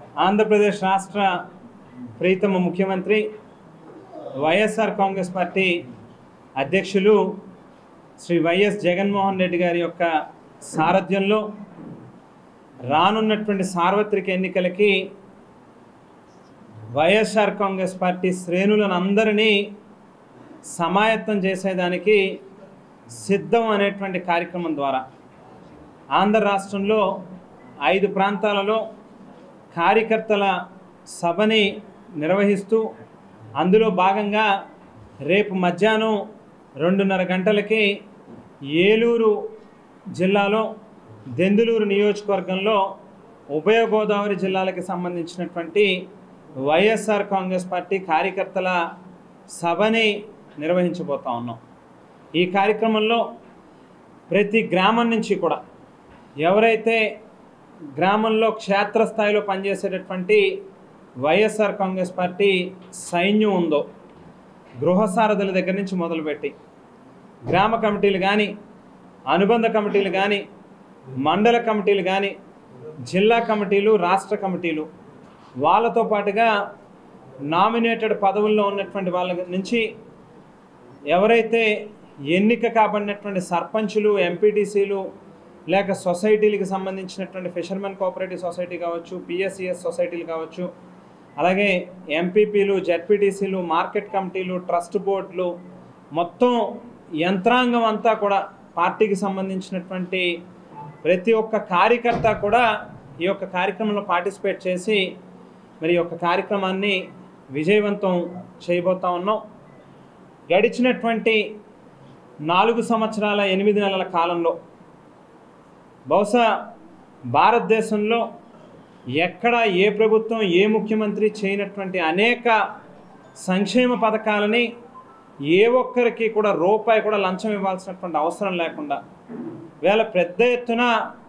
ఆంధ్రప్రదేశ్ రాష్ట్ర ప్రీతమ ముఖ్యమంత్రి వైఎస్ఆర్ కాంగ్రెస్ పార్టీ అధ్యక్షులు శ్రీ వైఎస్ జగన్మోహన్ రెడ్డి గారి యొక్క సారథ్యంలో రానున్నటువంటి సార్వత్రిక ఎన్నికలకి వైఎస్ఆర్ కాంగ్రెస్ పార్టీ శ్రేణులను అందరినీ సమాయత్తం చేసేదానికి సిద్ధం అనేటువంటి కార్యక్రమం ద్వారా ఆంధ్ర రాష్ట్రంలో ఐదు ప్రాంతాలలో కార్యకర్తల సభని నిర్వహిస్తూ అందులో భాగంగా రేపు మధ్యాహ్నం రెండున్నర గంటలకి ఏలూరు జిల్లాలో దెందులూరు నియోజకవర్గంలో ఉభయ గోదావరి జిల్లాలకు సంబంధించినటువంటి వైఎస్ఆర్ కాంగ్రెస్ పార్టీ కార్యకర్తల సభని నిర్వహించబోతా ఉన్నాం ఈ కార్యక్రమంలో ప్రతి గ్రామం నుంచి కూడా ఎవరైతే గ్రామంలో క్షేత్రస్థాయిలో పనిచేసేటటువంటి వైఎస్ఆర్ కాంగ్రెస్ పార్టీ సైన్యం ఉందో గృహసారథుల దగ్గర నుంచి మొదలుపెట్టి గ్రామ కమిటీలు కానీ అనుబంధ కమిటీలు కానీ మండల కమిటీలు కానీ జిల్లా కమిటీలు రాష్ట్ర కమిటీలు వాళ్ళతో పాటుగా నామినేటెడ్ పదవుల్లో ఉన్నటువంటి వాళ్ళ నుంచి ఎవరైతే ఎన్నిక కాబడినటువంటి సర్పంచులు ఎంపీటీసీలు లేక సొసైటీలకు సంబంధించినటువంటి ఫిషర్మెన్ కోఆపరేటివ్ సొసైటీ కావచ్చు పిఎస్సిఎస్ సొసైటీలు కావచ్చు అలాగే ఎంపీపీలు జెడ్పీటీసీలు మార్కెట్ కమిటీలు ట్రస్ట్ బోర్డులు మొత్తం యంత్రాంగం అంతా కూడా పార్టీకి సంబంధించినటువంటి ప్రతి ఒక్క కార్యకర్త కూడా ఈ యొక్క కార్యక్రమంలో పార్టిసిపేట్ చేసి మరి ఈ యొక్క కార్యక్రమాన్ని విజయవంతం చేయబోతా ఉన్నాం గడిచినటువంటి నాలుగు సంవత్సరాల ఎనిమిది నెలల కాలంలో బహుశా భారతదేశంలో ఎక్కడ ఏ ప్రభుత్వం ఏ ముఖ్యమంత్రి చేయనటువంటి అనేక సంక్షేమ పథకాలని ఏ ఒక్కరికి కూడా రూపాయి కూడా లంచం ఇవ్వాల్సినటువంటి అవసరం లేకుండా వేళ పెద్ద ఎత్తున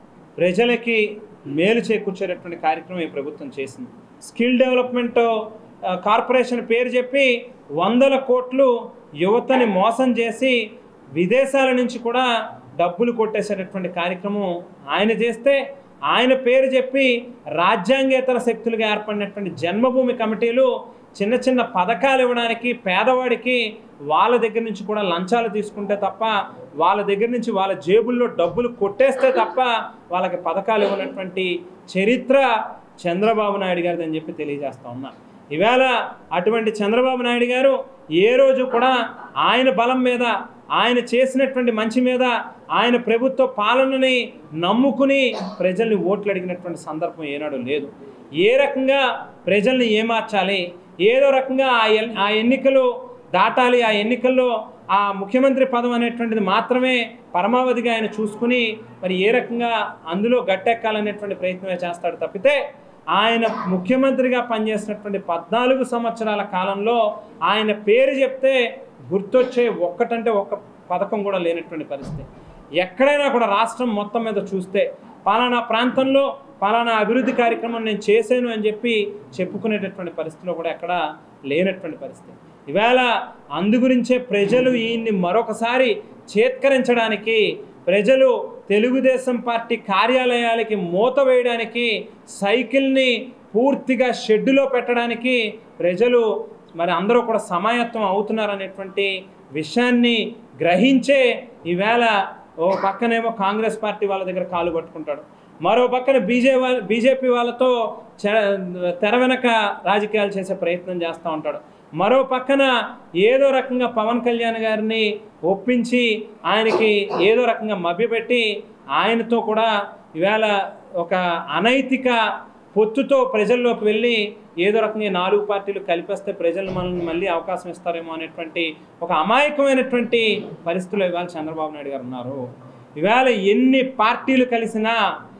ప్రజలకి మేలు చేకూర్చేటటువంటి కార్యక్రమం ఈ ప్రభుత్వం చేసింది స్కిల్ డెవలప్మెంట్ ఆ, కార్పొరేషన్ పేరు చెప్పి వందల కోట్లు యువతని మోసం చేసి విదేశాల నుంచి కూడా డబ్బులు కొట్టేసేటటువంటి కార్యక్రమం ఆయన చేస్తే ఆయన పేరు చెప్పి రాజ్యాంగేతర శక్తులుగా ఏర్పడినటువంటి జన్మభూమి కమిటీలు చిన్న చిన్న పథకాలు ఇవ్వడానికి పేదవాడికి వాళ్ళ దగ్గర నుంచి కూడా లంచాలు తీసుకుంటే తప్ప వాళ్ళ దగ్గర నుంచి వాళ్ళ జేబుల్లో డబ్బులు కొట్టేస్తే తప్ప వాళ్ళకి పథకాలు ఇవ్వనటువంటి చరిత్ర చంద్రబాబు నాయుడు గారిది అని చెప్పి తెలియజేస్తా ఉన్నా ఈవేళ అటువంటి చంద్రబాబు నాయుడు గారు ఏ రోజు కూడా ఆయన బలం మీద ఆయన చేసినటువంటి మంచి మీద ఆయన ప్రభుత్వ పాలనని నమ్ముకుని ప్రజల్ని ఓట్లు అడిగినటువంటి సందర్భం ఏనాడు లేదు ఏ రకంగా ప్రజల్ని ఏమార్చాలి ఏదో రకంగా ఆ ఎన్- ఆ ఎన్నికలు దాటాలి ఆ ఎన్నికల్లో ఆ ముఖ్యమంత్రి పదం అనేటువంటిది మాత్రమే పరమావధిగా ఆయన చూసుకుని మరి ఏ రకంగా అందులో గట్టెక్కాలనేటువంటి ప్రయత్నమే చేస్తాడు తప్పితే ఆయన ముఖ్యమంత్రిగా పనిచేసినటువంటి పద్నాలుగు సంవత్సరాల కాలంలో ఆయన పేరు చెప్తే గుర్తొచ్చే ఒక్కటంటే ఒక్క పథకం కూడా లేనటువంటి పరిస్థితి ఎక్కడైనా కూడా రాష్ట్రం మొత్తం మీద చూస్తే పలానా ప్రాంతంలో పలానా అభివృద్ధి కార్యక్రమం నేను చేశాను అని చెప్పి చెప్పుకునేటటువంటి పరిస్థితిలో కూడా ఎక్కడ లేనటువంటి పరిస్థితి ఈవేళ అందుగురించే ప్రజలు ఈయన్ని మరొకసారి చేత్కరించడానికి ప్రజలు తెలుగుదేశం పార్టీ కార్యాలయాలకి మూత వేయడానికి సైకిల్ని పూర్తిగా షెడ్డులో పెట్టడానికి ప్రజలు మరి అందరూ కూడా సమాయత్తం అవుతున్నారనేటువంటి విషయాన్ని గ్రహించే ఈవేళ ఓ పక్కనేమో కాంగ్రెస్ పార్టీ వాళ్ళ దగ్గర కాలు పట్టుకుంటాడు మరో పక్కన బీజే వాళ్ళ బీజేపీ వాళ్ళతో చె- తెర వెనక రాజకీయాలు చేసే ప్రయత్నం చేస్తూ ఉంటాడు మరో పక్కన ఏదో రకంగా పవన్ కళ్యాణ్ గారిని ఒప్పించి ఆయనకి ఏదో రకంగా మభ్యపెట్టి ఆయనతో కూడా ఈవేళ ఒక అనైతిక పొత్తుతో ప్రజల్లోకి వెళ్ళి ఏదో రకంగా ఈ నాలుగు పార్టీలు కలిపేస్తే ప్రజలు మనల్ని మళ్ళీ అవకాశం ఇస్తారేమో అనేటువంటి ఒక అమాయకమైనటువంటి పరిస్థితుల్లో ఇవాళ చంద్రబాబు నాయుడు గారు ఉన్నారు ఇవాళ ఎన్ని పార్టీలు కలిసినా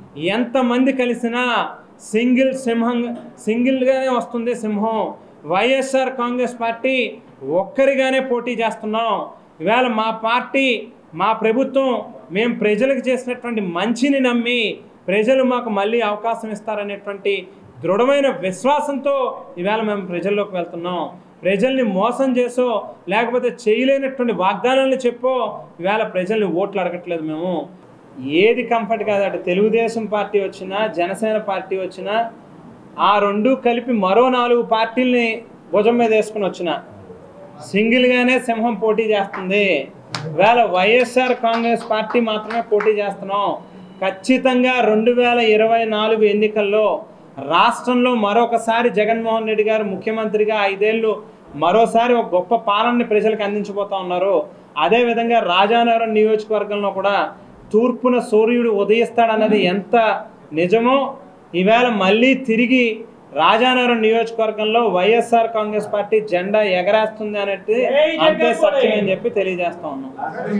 ఎంతమంది కలిసినా సింగిల్ సింహం సింగిల్గానే వస్తుంది సింహం వైఎస్ఆర్ కాంగ్రెస్ పార్టీ ఒక్కరిగానే పోటీ చేస్తున్నాం ఇవాళ మా పార్టీ మా ప్రభుత్వం మేము ప్రజలకు చేసినటువంటి మంచిని నమ్మి ప్రజలు మాకు మళ్ళీ అవకాశం ఇస్తారనేటువంటి దృఢమైన విశ్వాసంతో ఈవేళ మేము ప్రజల్లోకి వెళ్తున్నాం ప్రజల్ని మోసం చేసో లేకపోతే చేయలేనటువంటి వాగ్దానాలను చెప్పో ఈవేళ ప్రజల్ని ఓట్లు అడగట్లేదు మేము ఏది కంఫర్ట్ కాదు అటు తెలుగుదేశం పార్టీ వచ్చినా జనసేన పార్టీ వచ్చినా ఆ రెండు కలిపి మరో నాలుగు పార్టీల్ని భుజం మీద వేసుకుని వచ్చిన సింగిల్గానే సింహం పోటీ చేస్తుంది వేళ వైఎస్ఆర్ కాంగ్రెస్ పార్టీ మాత్రమే పోటీ చేస్తున్నాం ఖచ్చితంగా రెండు వేల ఇరవై నాలుగు ఎన్నికల్లో రాష్ట్రంలో మరొకసారి జగన్మోహన్ రెడ్డి గారు ముఖ్యమంత్రిగా ఐదేళ్ళు మరోసారి ఒక గొప్ప పాలనని ప్రజలకు అందించబోతా ఉన్నారు అదేవిధంగా రాజానగరం నియోజకవర్గంలో కూడా తూర్పున సూర్యుడు ఉదయిస్తాడన్నది ఎంత నిజమో ఈవేళ మళ్ళీ తిరిగి రాజానగరం నియోజకవర్గంలో వైఎస్ఆర్ కాంగ్రెస్ పార్టీ జెండా ఎగరేస్తుంది అనేది అంతే సత్యం అని చెప్పి తెలియజేస్తా ఉన్నాం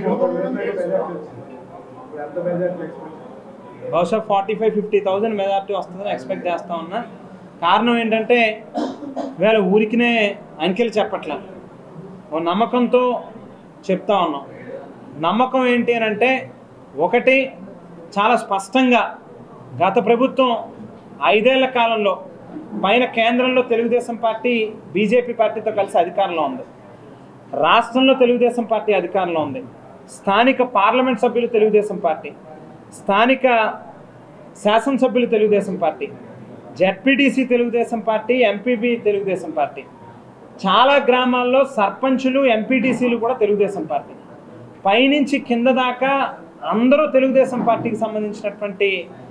బహుశా forty five fifty thousand majority వస్తుందని ఎక్స్పెక్ట్ చేస్తా ఉన్నా కారణం ఏంటంటే వీళ్ళ ఊరికినే అంకెలు చెప్పట్లే ఓ నమ్మకంతో చెప్తా ఉన్నాం నమ్మకం ఏంటి అని అంటే ఒకటి చాలా స్పష్టంగా గత ప్రభుత్వం ఐదేళ్ల కాలంలో పైన కేంద్రంలో తెలుగుదేశం పార్టీ బీజేపీ పార్టీతో కలిసి అధికారంలో ఉంది రాష్ట్రంలో తెలుగుదేశం పార్టీ అధికారంలో ఉంది స్థానిక పార్లమెంట్ సభ్యులు తెలుగుదేశం పార్టీ స్థానిక శాసనసభ్యులు Telugu Desam party ZPTC Telugu Desam party MPP Telugu Desam party చాలా గ్రామాల్లో సర్పంచులు ఎంపీటీసీలు కూడా తెలుగుదేశం పార్టీ పైనుంచి కింద దాకా అందరూ తెలుగుదేశం పార్టీకి సంబంధించినటువంటి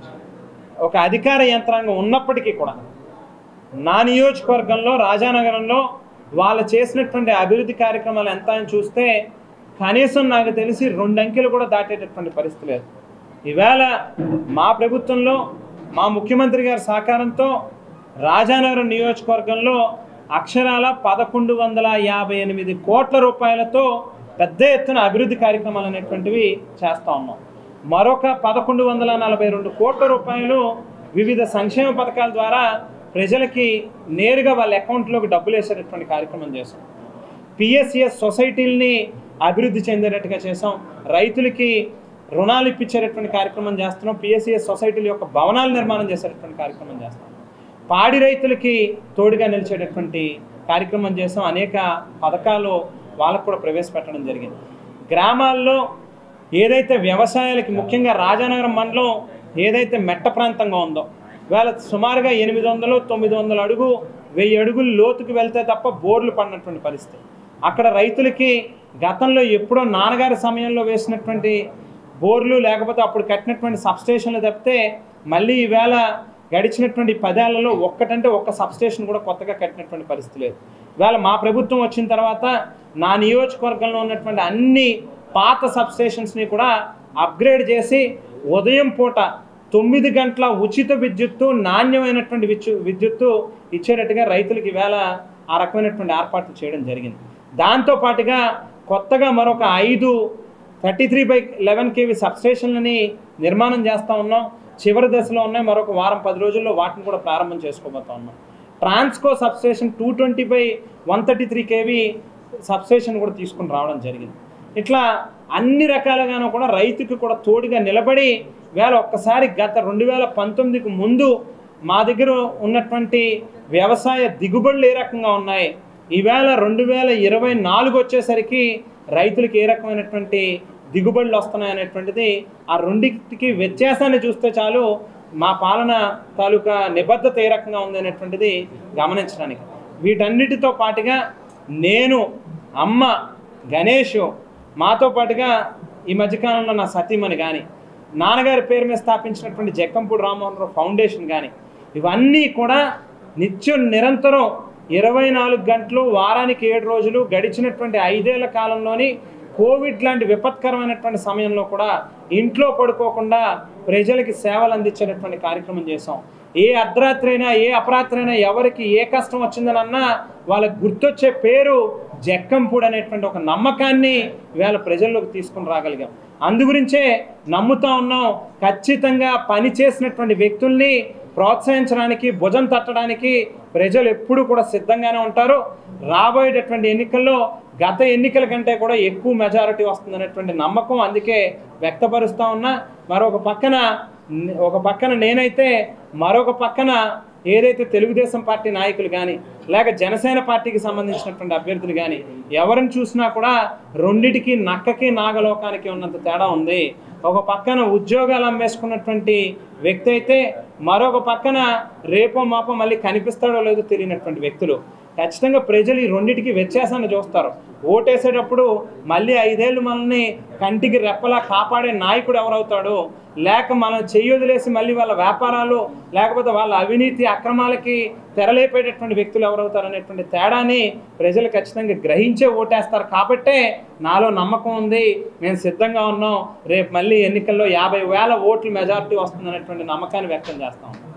ఒక అధికార యంత్రాంగం ఉన్నప్పటికీ కూడా నా నియోజకవర్గంలో రాజానగరంలో వాళ్ళు చేసినటువంటి అభివృద్ధి కార్యక్రమాలు ఎంత అని చూస్తే కనీసం నాకు తెలిసి రెండు అంకెలు కూడా దాటేటటువంటి పరిస్థితి లేదు ఈవేళ మా ప్రభుత్వంలో మా ముఖ్యమంత్రి గారి సహకారంతో రాజానగరం నియోజకవర్గంలో అక్షరాల పదకొండు వందల యాభై ఎనిమిది కోట్ల రూపాయలతో పెద్ద ఎత్తున అభివృద్ధి కార్యక్రమాలు అనేటువంటివి చేస్తూ ఉన్నాం మరొక పదకొండు వందల నలభై రెండు కోట్ల రూపాయలు వివిధ సంక్షేమ పథకాల ద్వారా ప్రజలకి నేరుగా వాళ్ళ అకౌంట్లోకి డబ్బులు వేసేటటువంటి కార్యక్రమం చేస్తాం పిఎస్సిఎస్ సొసైటీల్ని అభివృద్ధి చెందేటట్టుగా చేసాం రైతులకి రుణాలు ఇప్పించేటటువంటి కార్యక్రమం చేస్తున్నాం పిఎస్సిఎస్ సొసైటీల యొక్క భవనాలు నిర్మాణం చేసేటటువంటి కార్యక్రమం చేస్తాం పాడి రైతులకి తోడుగా నిలిచేటటువంటి కార్యక్రమం చేసాం అనేక పథకాలు వాళ్ళకు కూడా ప్రవేశపెట్టడం జరిగింది గ్రామాల్లో ఏదైతే వ్యవసాయాలకి ముఖ్యంగా రాజానగరం మండలం ఏదైతే మెట్ట ప్రాంతంగా ఉందో వేళ సుమారుగా ఎనిమిది వందలు తొమ్మిది వందల అడుగు వెయ్యి అడుగులు లోతుకు వెళ్తే తప్ప బోర్లు పడినటువంటి పరిస్థితి అక్కడ రైతులకి గతంలో ఎప్పుడో నాన్నగారి సమయంలో వేసినటువంటి బోర్లు లేకపోతే అప్పుడు కట్టినటువంటి సబ్స్టేషన్లు తప్పితే మళ్ళీ ఈవేళ గడిచినటువంటి పదేళ్లలో ఒక్కటంటే ఒక్క సబ్స్టేషన్ కూడా కొత్తగా కట్టినటువంటి పరిస్థితి లేదు ఇవాళ మా ప్రభుత్వం వచ్చిన తర్వాత నా నియోజకవర్గంలో ఉన్నటువంటి అన్ని పాత సబ్స్టేషన్స్ని కూడా అప్గ్రేడ్ చేసి ఉదయం పూట తొమ్మిది గంటల ఉచిత విద్యుత్తు నాణ్యమైనటువంటి విద్యు విద్యుత్తు ఇచ్చేటట్టుగా రైతులకు ఈవేళ ఆ రకమైనటువంటి ఏర్పాట్లు చేయడం జరిగింది దాంతో పాటుగా కొత్తగా మరొక ఐదు thirty three by eleven KV సబ్స్టేషన్లని నిర్మాణం చేస్తూ ఉన్నాం చివరి దశలో ఉన్నాయి మరొక వారం పది రోజుల్లో వాటిని కూడా ప్రారంభం చేసుకోబోతా ఉన్నాం Transco substation two twenty by one thirty three KV substation కూడా తీసుకుని రావడం జరిగింది ఇట్లా అన్ని రకాలుగాను కూడా రైతుకి కూడా తోడుగా నిలబడి వేళ ఒక్కసారి గత రెండు వేల పంతొమ్మిదికి ముందు మా దగ్గర ఉన్నటువంటి వ్యవసాయ దిగుబడులు ఏ రకంగా ఉన్నాయి ఈవేళ రెండు వేల ఇరవై నాలుగు వచ్చేసరికి రైతులకు ఏ రకమైనటువంటి దిగుబడులు వస్తున్నాయి అనేటువంటిది ఆ రెండింటికి వ్యత్యాసాన్ని చూస్తే చాలు మా పాలన తాలూకా నిబద్ధత ఏ రకంగా ఉంది అనేటువంటిది గమనించడానికి వీటన్నిటితో పాటుగా నేను అమ్మ గణేష్ మాతో పాటుగా ఈ మధ్యకాలంలో నా సతీమణి కానీ నాన్నగారి పేరు మీద స్థాపించినటువంటి జక్కంపూడి రామ్మోహన్ రావు ఫౌండేషన్ కానీ ఇవన్నీ కూడా నిత్యం నిరంతరం ఇరవై నాలుగు గంటలు వారానికి ఏడు రోజులు గడిచినటువంటి ఐదేళ్ల కాలంలోని కోవిడ్ లాంటి విపత్కరమైనటువంటి సమయంలో కూడా ఇంట్లో పడుకోకుండా ప్రజలకి సేవలు అందించేటటువంటి కార్యక్రమం చేసాం ఏ అర్ధరాత్రి అయినా ఏ అపరాత్రి అయినా ఎవరికి ఏ కష్టం వచ్చిందనన్నా వాళ్ళకి గుర్తొచ్చే పేరు జక్కంపూడి అనేటువంటి ఒక నమ్మకాన్ని ఇవాళ ప్రజల్లోకి తీసుకుని రాగలిగాం అందుగురించే నమ్ముతా ఉన్నాం ఖచ్చితంగా పని చేసినటువంటి వ్యక్తుల్ని ప్రోత్సహించడానికి భుజం తట్టడానికి ప్రజలు ఎప్పుడూ కూడా సిద్ధంగానే ఉంటారు రాబోయేటటువంటి ఎన్నికల్లో గత ఎన్నికల కంటే కూడా ఎక్కువ మెజారిటీ వస్తుందనేటువంటి నమ్మకం అందుకే వ్యక్తపరుస్తూ ఉన్నా మరొక పక్కన ఒక పక్కన నేనైతే మరొక పక్కన ఏదైతే తెలుగుదేశం పార్టీ నాయకులు కానీ లేక జనసేన పార్టీకి సంబంధించినటువంటి అభ్యర్థులు కానీ ఎవరిని చూసినా కూడా రెండిటికి నక్కకి నాగలోకానికి ఉన్నంత తేడా ఉంది ఒక పక్కన ఉద్యోగాలు అమ్మేసుకున్నటువంటి వ్యక్తి అయితే మరొక పక్కన రేపో మాపో మళ్ళీ కనిపిస్తాడో లేదో తెలియనటువంటి వ్యక్తులు ఖచ్చితంగా ప్రజలు ఈ రెండింటికి వ్యత్యాసాన్ని చూస్తారు ఓటేసేటప్పుడు మళ్ళీ ఐదేళ్ళు మనల్ని కంటికి రెప్పలా కాపాడే నాయకుడు ఎవరవుతాడు లేక మనం చెయ్యొదిలేసి మళ్ళీ వాళ్ళ వ్యాపారాలు లేకపోతే వాళ్ళ అవినీతి అక్రమాలకి తెరలేపేటటువంటి వ్యక్తులు ఎవరవుతారు అనేటువంటి తేడాని ప్రజలు ఖచ్చితంగా గ్రహించే ఓటేస్తారు కాబట్టే నాలో నమ్మకం ఉంది మేము సిద్ధంగా ఉన్నాం రేపు మళ్ళీ ఎన్నికల్లో యాభై వేల ఓట్ల మెజారిటీ వస్తుందనేటువంటి నమ్మకాన్ని వ్యక్తం చేస్తాం